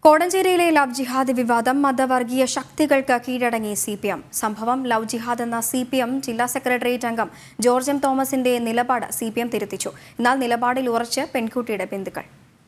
കോടഞ്ചേരിയിലെ love ജിഹാദ് വിവാദം മതവർഗീയ ശക്തികൾക്ക് കീഴടങ്ങി സി പി എം സംഭവം ലവ് ജിഹാദ് എന്ന സി പി എം ജില്ലാ സെക്രട്ടേറിയറ്റ് അംഗം ജോർജ് എം തോമസിന്റെ നിലപാട് സി പി എം തിരുത്തിച്ചു എന്നാൽ നിലപാടിൽ ഉറച്ച് പെൺകുട്ടിയുടെ ബന്ധുക്കൾ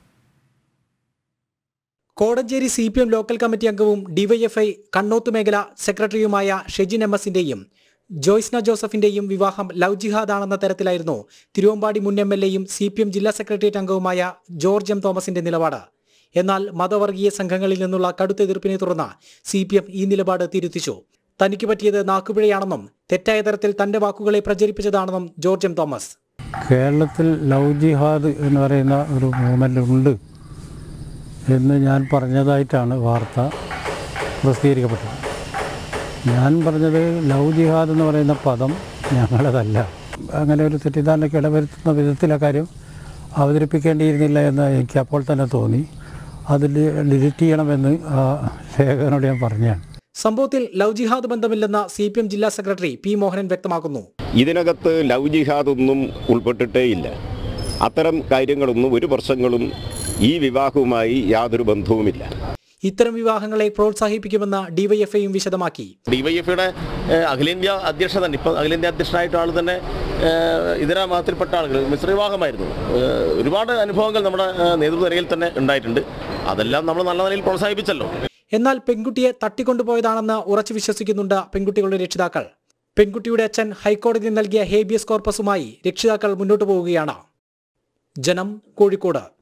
Kodanchery C P M local committee അംഗവും ഡിവൈഎഫ്ഐ കണ്ണോത്ത് മേഖല സെക്രട്ടറിയുമായ ഷെജിൻ എം എസിന്റെയും ജോയ്സ്ന ജോസഫിന്റെയും വിവാഹം ലവ് ജിഹാദാണെന്ന തരത്തിലായിരുന്നു തിരുവമ്പാടി മുൻ എം എൽ എയും സി പി എം ജില്ലാ സെക്രട്ടേറിയറ്റ് അംഗവുമായ ജോർജ് എം തോമസിന്റെ നിലപാട് എന്നാൽ മതവർഗീയ സംഘങ്ങളിൽ നിന്നുള്ള കടുത്ത എതിർപ്പിനെ തുടർന്ന് സി പി എം ഈ നിലപാട് തിരുത്തിച്ചു തനിക്ക് പറ്റിയത് നാക്കുപിഴയാണെന്നും തെറ്റായ തരത്തിൽ തന്റെ വാക്കുകളെ പ്രചരിപ്പിച്ചതാണെന്നും ജോർജ് എം തോമസ് കേരളത്തിൽ ലവ് ജിഹാദ് എന്ന് പറയുന്ന ഒരു മൂവ്മെൻ്റ് ഉണ്ട് എന്ന് ഞാൻ പറഞ്ഞതായിട്ടാണ് വാർത്ത പ്രസിദ്ധീകരിക്കപ്പെട്ടത് ഞാൻ പറഞ്ഞത് ലവ് ജിഹാദ് എന്ന് പറയുന്ന പദം ഞങ്ങളതല്ല അങ്ങനെ ഒരു തെറ്റിദ്ധാരണയ്ക്ക് ഇടവരുത്തുന്ന വിധത്തിൽ ആ കാര്യം അവതരിപ്പിക്കേണ്ടിയിരുന്നില്ല എന്ന് എനിക്ക് അപ്പോൾ തന്നെ തോന്നി അതിൽ ഡിലീറ്റ് ചെയ്യണമെന്ന് ആ ലേഖകനോട് ഞാൻ പറഞ്ഞാണ് സംഭവത്തിൽ ലവ് ജിഹാദ് ബന്ധമില്ലെന്ന സി പി എം ജില്ലാ സെക്രട്ടറി പി മോഹനൻ വ്യക്തമാക്കുന്നു ഇതിനകത്ത് ലവ് ജിഹാദൊന്നും ഉൾപ്പെട്ടിട്ടേയില്ല അത്തരം കാര്യങ്ങളൊന്നും ഒരു പ്രശ്നങ്ങളും ഈ വിവാഹവുമായി യാതൊരു ബന്ധവുമില്ല ഇത്തരം വിവാഹങ്ങളെ പ്രോത്സാഹിപ്പിക്കുമെന്ന് ഡിവൈഎഫ്ഐയും വിശദമാക്കി ഡിവൈഎഫ്ഐയുടെ അഖിലേന്ത്യാ അധ്യക്ഷ തന്നെ ഇപ്പോൾ അഖിലേന്ത്യാ അധ്യക്ഷനായിട്ട് ആൾ തന്നെ ഏഹ്, ഇതര മതത്തിൽപ്പെട്ട ആളുകൾ മിശ്ര വിവാഹമായിരുന്നു ഏഹ്, ഒരുപാട് അനുഭവങ്ങൾ നമ്മുടെ ഏഹ്, നേതൃത്വ നിലയിൽ തന്നെ ഉണ്ടായിട്ടുണ്ട് അതെല്ലാം നമ്മൾ നല്ല നിലയിൽ പ്രോത്സാഹിപ്പിച്ചല്ലോ എന്നാൽ പെൺകുട്ടിയെ തട്ടിക്കൊണ്ടുപോയതാണെന്ന് ഉറച്ചു വിശ്വസിക്കുന്നുണ്ട് പെൺകുട്ടികളുടെ രക്ഷിതാക്കൾ പെൺകുട്ടിയുടെ അച്ഛൻ ഹൈക്കോടതി നൽകിയ ഹേബിയസ് കോർപ്പസുമായി രക്ഷിതാക്കൾ മുന്നോട്ടു പോവുകയാണ് ജനം കോഴിക്കോട്